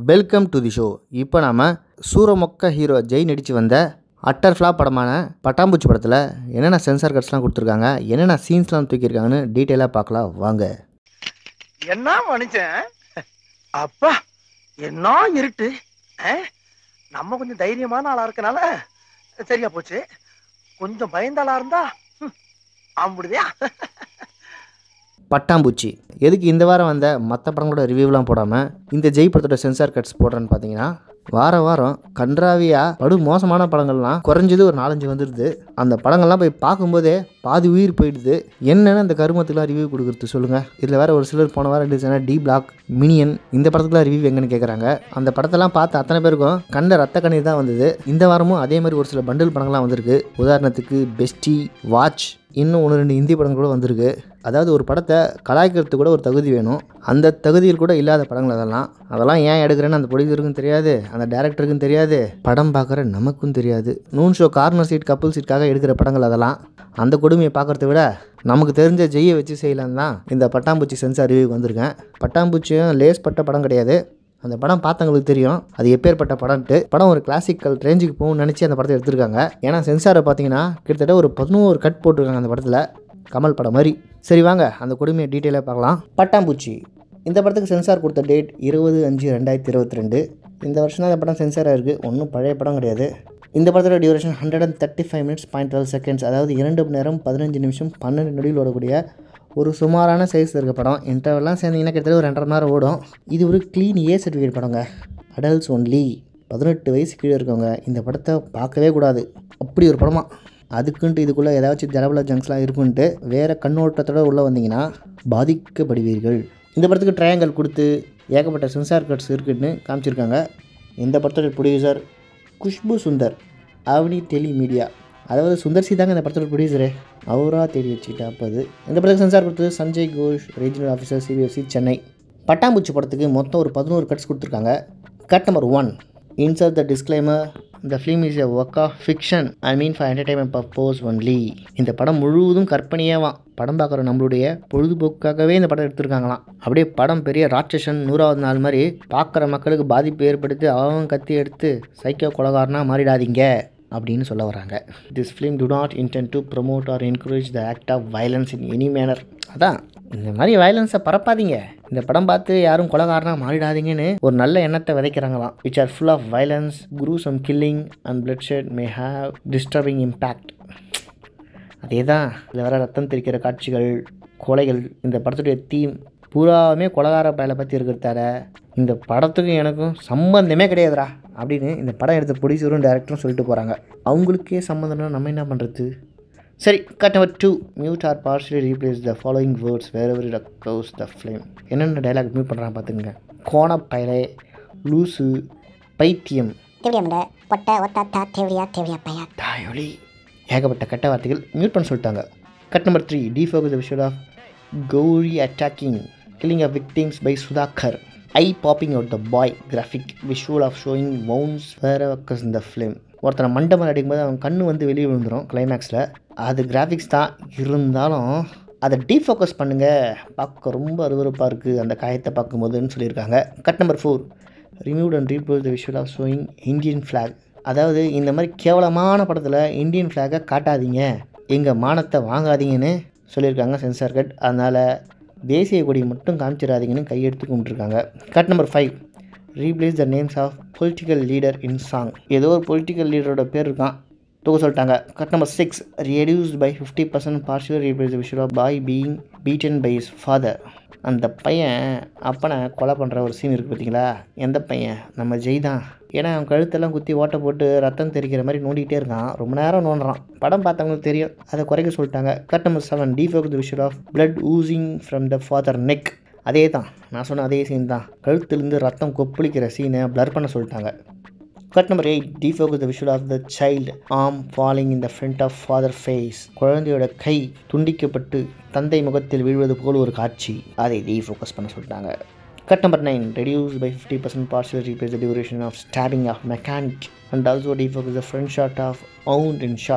Welcome to the show இப்போ நாம் சூரமொக்க hero Jai நடித்து வந்த அட்டர் ஃப்ளாப் படமான பட்டாம்பூச்சி படத்தில் என்னென்ன சென்சார் கட்ஸ்லாம் கொடுத்துருக்காங்க என்னென்ன சீன்ஸ்லாம் தூக்கியிருக்காங்கன்னு டீட்டெயிலாக பார்க்கலாம் வாங்க என்ன மனுஷன் அப்பா என்ன இருட்டு ஆ? நம்ம கொஞ்சம் தைரியமான ஆளா இருக்கனால சரியா போச்சு கொஞ்சம் பயந்த ஆளா இருந்தா ம், அம்புடுதியா பட்டாம்பூச்சி எதுக்கு இந்த வாரம் வந்த மற்ற படங்களோட ரிவ்யூலாம் போடாமல் இந்த ஜெய் படத்தோட சென்சார் கட்ஸ் போடுறேன்னு பார்த்தீங்கன்னா வார வாரம் கன்றாவியாக படு மோசமான படங்கள்லாம் குறைஞ்சது ஒரு நாலஞ்சு வந்துடுது அந்த படங்கள்லாம் போய் பார்க்கும்போதே பாதி உயிர் போயிடுது என்னென்னு அந்த கருமத்துக்குலாம் ரிவ்யூ கொடுக்குறது சொல்லுங்கள் இதில் வேறு ஒரு சிலர் போன வாரம் ரிலீஸ் ஆன டி பிளாக் மினியன் இந்த படத்துக்குலாம் ரிவ்யூ எங்கன்னு கேட்குறாங்க அந்த படத்தெல்லாம் பார்த்து அத்தனை பேருக்கும் கண்ட ரத்த கண்ணீர் தான் வந்தது இந்த வாரமும் அதே மாதிரி ஒரு சில பண்டில் படங்கள்லாம் வந்திருக்கு உதாரணத்துக்கு பெஸ்டி வாட்ச் இன்னும் ஒன்று ரெண்டு ஹிந்தி படங்கள் கூட வந்திருக்கு அதாவது ஒரு படத்தை கலாய்க்கிறதுக்கு கூட ஒரு தகுதி வேணும் அந்த தகுதியில் கூட இல்லாத படங்கள் அதெல்லாம் அதெல்லாம் ஏன் எடுக்கிறேன்னு அந்த ப்ரொடியூசருக்கும் தெரியாது அந்த டேரக்டருக்கும் தெரியாது படம் பார்க்குற நமக்கும் தெரியாது noon show corner seat couple சீட்காக எடுக்கிற படங்கள் அதெல்லாம் அந்த கொடுமையை பார்க்குறத விட நமக்கு தெரிஞ்ச ஜெய்யை வச்சு செய்யலாம் தான் இந்த பட்டாம்பூச்சி சென்சார் ரிவ்யூ வந்திருக்கேன் பட்டாம்பூச்சியும் லேஸ் பட்ட படம் கிடையாது அந்த படம் பார்த்தவங்களுக்கு தெரியும் அது எப்பேற்பட்ட படம்ட்டு படம் ஒரு கிளாசிக்கல் ரேஞ்சுக்கு போகணும்னு நினச்சி அந்த படத்தை எடுத்திருக்காங்க ஏன்னா சென்சாரை பார்த்தீங்கன்னா கிட்டத்தட்ட ஒரு பதினோரு கட் போட்டிருக்காங்க அந்த படத்தில் கமல் படம் மாதிரி சரி வாங்க அந்த கொடுமையை டீட்டெயிலாக பார்க்கலாம் பட்டாம்பூச்சி இந்த படத்துக்கு சென்சார் கொடுத்த டேட் இருபது அஞ்சு ரெண்டாயிரத்தி இருபத்தி ரெண்டு இந்த வருஷம் தான் இந்த படம் சென்சாராக இருக்குது ஒன்றும் பழைய படம் கிடையாது இந்த படத்தோட duration hundred and thirty five minutes point twelve seconds அதாவது இரண்டு மணி நேரம் பதினஞ்சு நிமிஷம் பன்னெண்டு நொடியில் ஓடக்கூடிய ஒரு சுமாரான சைஸ் இருக்க படம் இன்டர்வெல்லாம் சேர்ந்தீங்கன்னா கிட்டத்தட்ட ஒரு ரெண்டரை மணி நேரம் ஓடும் இது ஒரு க்ளீன் ஏ சர்டிஃபிகேட் படங்க அடல்ட்ஸ் ஒன்லி பதினெட்டு வயசு கீழே இருக்கவங்க இந்த படத்தை பார்க்கவே கூடாது அப்படி ஒரு படமா அதுக்குன்ட்டு இதுக்குள்ளே ஏதாச்சும் ஜலபல ஜங்க்ஸ்லாம் இருக்குன்ட்டு வேறு கண்ணோட்டத்தோட உள்ளே வந்தீங்கன்னா பாதிக்கப்படுவீர்கள் இந்த படத்துக்கு ட்ரையாங்கல் கொடுத்து ஏகப்பட்ட சென்சார் கட்ஸ் இருக்குன்னு காமிச்சிருக்காங்க இந்த படத்தோட producer Khushbu Sundar Avni tele media அதாவது சுந்தர் சி தாங்க இந்த படத்தோட ப்ரொடியூசரு அவராக தேடி வச்சுக்கிட்டா அப்போ அது இந்த படத்துக்கு சென்சார் கொடுத்தது Sanjay Ghosh regional officer CBFC Chennai Pattampoochi படத்துக்கு மொத்தம் ஒரு பதினோரு கட்ஸ் கொடுத்துருக்காங்க cut number one insert the disclaimer the film is a work of fiction I mean for entertainment purpose only இந்த படம் முழுவதும் கற்பனையாவாம் படம் பார்க்குற நம்மளுடைய பொழுதுபோக்காகவே இந்த படம் எடுத்திருக்காங்களாம் அப்படியே படம் பெரிய ராட்சசன் நூறாவது நாள் மாதிரி பார்க்குற மக்களுக்கு பாதிப்பு ஏற்படுத்தி அவன் கத்தி எடுத்து சைக்கோ கொலகாரனா மாறிடாதீங்க அப்படின்னு சொல்ல வராங்க this film do not intend to promote or encourage the act of violence in any manner அதான் இந்த மாதிரி வயலன்ஸை பரப்பாதீங்க இந்த படம் பார்த்து யாரும் கொலகாரனா மாறிடாதீங்கன்னு ஒரு நல்ல எண்ணத்தை விதைக்கிறாங்களாம் which are full of violence gruesome killing and bloodshed may have disturbing impact அதே தான் இதில் வர ரத்தம் தெரிக்கிற காட்சிகள் கொலைகள் இந்த படத்துடைய தீம் பூராவுமே கொலகார பயலை பற்றி இருக்கிறதால இந்த படத்துக்கும் எனக்கும் சம்மந்தமே கிடையாதுடா அப்படின்னு இந்த படம் எடுத்த ப்ரொடியூசரும் டேரக்டரும் சொல்லிட்டு போகிறாங்க அவங்களுக்கே சம்மந்தம்னா நம்ம என்ன பண்ணுறது சரி cut number two mute or partially replace the following words wherever it occurs the flame என்னென்ன டைலாக் மியூட் பண்ணுறாங்க பார்த்துங்க கோணப்பயலே லூசு பைத்தியம் தேவடியாமுட பொட்ட ஒத்தாத்தா தேவடியா தேவடியா பையா தாயொலி ஏகப்பட்ட கெட்ட வார்த்தைகள் மியூட் பண்ண சொல்லிட்டாங்க cut number three defocus the visual of Gowri attacking killing of victims by Sudhakar eye popping out the boy graphic visual of showing wounds வேற ஒர்க்கஸ் இந்த ஃபிலிம் ஒருத்தனை மண்டபம் அடிக்கும்போது அவன் கண்ணு வந்து வெளியே விழுந்துடும் கிளைமேக்ஸில் அது கிராஃபிக்ஸ் தான் இருந்தாலும் அதை டீஃபோக்கஸ் பண்ணுங்கள் பார்க்க ரொம்ப அருவருப்பாக இருக்குது அந்த காயத்தை பார்க்கும்போதுன்னு சொல்லியிருக்காங்க cut number four remove and replace the visual of showing Indian flag அதாவது இந்த மாதிரி கேவலமான படத்தில் இந்தியன் ஃப்ளாகை காட்டாதீங்க எங்கள் மானத்தை வாங்காதீங்கன்னு சொல்லியிருக்காங்க சென்சார் கட் அதனால் தேசிய கொடியை மட்டும் காமிச்சிடாதீங்கன்னு கையெடுத்து கும்பிட்டுருக்காங்க cut number five replace the names of political leader in song ஏதோ ஒரு பொலிட்டிக்கல் லீடரோட பேர் இருக்கான் தூக்க சொல்லிட்டாங்க cut number six reduced by fifty percent partial replace visual of boy being beaten by his father அந்த பையன் அப்பனை கொலை பண்ணுற ஒரு சீன் இருக்குது பார்த்தீங்களா எந்த பையன் நம்ம ஜெய் தான் ஏன்னா அவன் கழுத்தெல்லாம் குத்தி ஓட்டை போட்டு ரத்தம் தெரிக்கிற மாதிரி நோண்டிகிட்டே இருக்கான் ரொம்ப நேரம் நோண்டுறான் படம் பார்த்தவங்களுக்கு தெரியும் அதை குறைக்க சொல்லிட்டாங்க cut number seven defocus the visual of blood oozing from the father neck அதே தான் நான் சொன்ன அதே சீன் தான் கழுத்துலேருந்து ரத்தம் கொப்பளிக்கிற சீனை பிளர் பண்ண சொல்லிட்டாங்க cut number eight defocus the visual of the child arm falling in the front of father face குழந்தையோட கை துண்டிக்கப்பட்டு தந்தை முகத்தில் வீழ்வது போல் ஒரு காட்சி அதை டீஃபோக்கஸ் பண்ண சொல்லிட்டாங்க cut number nine reduce by fifty percent partial replace the duration of stabbing of mechanic and also defocus the front shot of wound in shot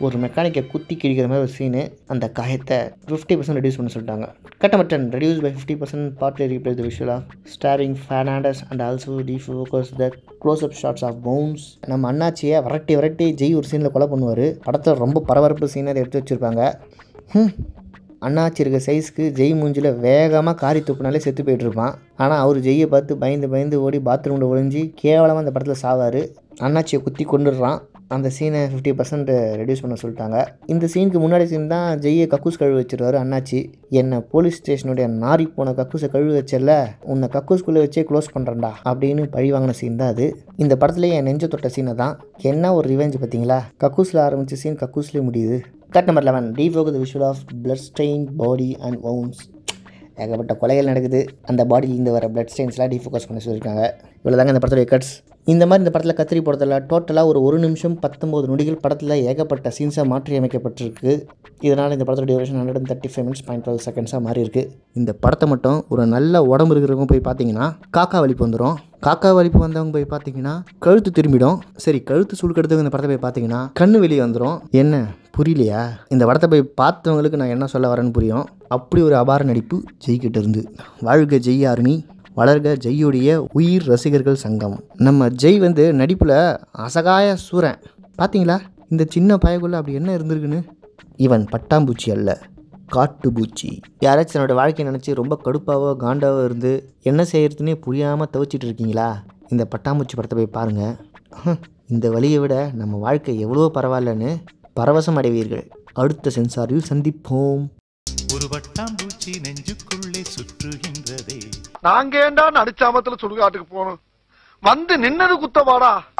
ஒரு மெக்கானிக்கை குத்தி கிழிக்கிற மாதிரி ஒரு சீனு அந்த காயத்தை ஃபிஃப்டி பர்சன்ட் ரெடியூஸ் பண்ண சொல்லிட்டாங்க கட்டமட்டன் reduce by fifty percent partly replace the visual of staring Fernandes and also defocus the close up shots of பவுன்ஸ் நம்ம அண்ணாச்சியை விரட்டி விரட்டி ஜெய் ஒரு சீனில் கொலை பண்ணுவார் படத்தில் ரொம்ப பரபரப்பு சீனை அதை எடுத்து வச்சுருப்பாங்க ஹம். அண்ணாச்சி இருக்க சைஸ்க்கு ஜெய் மூஞ்சில் வேகமாக காரி துப்புனாலே செத்து போயிட்டு இருப்பான் ஆனால் அவர் ஜெய்யை பார்த்து பயந்து பயந்து ஓடி பாத்ரூமில் ஒளிஞ்சு கேவலமாக அந்த படத்தில் சாவார் அண்ணாச்சியை குத்தி கொண்டுடுறான் அந்த சீனை ஃபிஃப்டி பர்சன்ட் ரெடியூஸ் பண்ண சொல்லிட்டாங்க இந்த சீனுக்கு முன்னாடி சீன் தான் ஜெய்யை கக்கூஸ் கழுவி வச்சிருவாரு அண்ணாச்சி என்னை போலீஸ் ஸ்டேஷனுடைய நாரி போன கக்கூஸை கழுவி வச்சல உன்னை கக்கூஸ்குள்ளே வச்சே க்ளோஸ் பண்ணுறேன்டா அப்படின்னு பழி வாங்கின சீன் தான் அது இந்த படத்துலேயே என் நெஞ்ச தொட்ட சீனை தான் என்ன ஒரு ரிவெஞ்ச் பார்த்தீங்களா கக்கூஸில் ஆரம்பிச்ச சீன் கக்கூஸ்லேயே முடியுது cut number eleven defocus the visual of blood stain body and wounds ஏகப்பட்ட கொலைகள் நடக்குது அந்த பாடியிலேருந்து வர பிளட் ஸ்டெயின்ஸ்லாம் டீஃபோக்கஸ் பண்ண சொல்லியிருக்காங்க இவ்வளோ தாங்க இந்த படத்துடைய கட்ஸ் இந்த மாதிரி இந்த படத்தில் கத்திரி போடுறதில்ல டோட்டலாக ஒரு ஒரு நிமிஷம் பத்தொம்போது நொடிகள் படத்தில் ஏகப்பட்ட சீன்ஸாக மாற்றி அமைக்கப்பட்டிருக்கு இதனால் இந்த படத்தோட duration hundred and thirty five minutes point twelve செகண்ட்ஸாக மாறி இருக்கு இந்த படத்தை மட்டும் ஒரு நல்ல உடம்பு இருக்கிறவங்க போய் பார்த்தீங்கன்னா காக்கா வலிப்பு வந்துடும் காக்கா வலிப்பு வந்தவங்க போய் பார்த்தீங்கன்னா கழுத்து திரும்பிடும் சரி கழுத்து சுழுக்கெடுத்தவங்க இந்த படத்தை போய் பார்த்தீங்கன்னா கண்ணு வெளியே வந்துடும் என்ன புரியலையா இந்த படத்தை போய் பார்த்தவங்களுக்கு நான் என்ன சொல்ல வரேன்னு புரியும் அப்படி ஒரு அபார நடிப்பு ஜெய்கிட்ட இருந்து வாழ்க ஜெய் ஆர்மி வளர்க ஜெய்யுடைய உயிர் ரசிகர்கள் சங்கம் நம்ம ஜெய் வந்து நடிப்பில் அசகாய சூரன் பார்த்தீங்களா இந்த சின்ன பயக்குள்ள அப்படி என்ன இருந்திருக்குன்னு இவன் பட்டாம்பூச்சி அல்ல காட்டுப்பூச்சி யாராச்சும் தன்னோட வாழ்க்கையை நினச்சி ரொம்ப கடுப்பாவோ காண்டாவோ இருந்து என்ன செய்யறதுனே புரியாமல் தவிச்சிட்டு இருக்கீங்களா இந்த பட்டாம்பூச்சி படத்தை போய் பாருங்கள் இந்த வழியை விட நம்ம வாழ்க்கை எவ்வளோ பரவாயில்லன்னு பரவசம் அடைவீர்கள் அடுத்த சென்சாரில் சந்திப்போம் ஒரு வட்டாம்பூச்சி நெஞ்சுக்குள்ளே சுற்றுகின்றதே நாங்க ஏண்டா நடிச்சாமத்துல சுடுகாட்டுக்கு போகணும் வந்து நின்னது குத்தமாடா